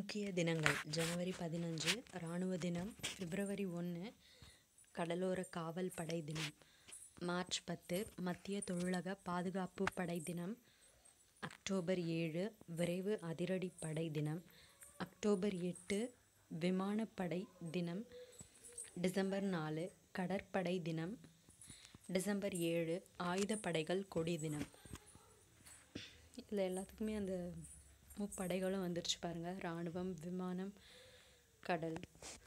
முக்கிய தினங்கள் ஜனவரி பதினஞ்சு இராணுவ தினம் பிப்ரவரி ஒன்று கடலோர காவல் படை தினம் மார்ச் பத்து மத்திய தொழிலக பாதுகாப்பு படை தினம் அக்டோபர் ஏழு விரைவு அதிரடிப்படை தினம் அக்டோபர் எட்டு விமானப்படை தினம் டிசம்பர் நாலு கடற்படை தினம் டிசம்பர் ஏழு ஆயுதப்படைகள் கொடி தினம் இதில் எல்லாத்துக்குமே அந்த முப்படைகளும் வந்துருச்சு பாருங்கள் இராணுவம் விமானம் கடல்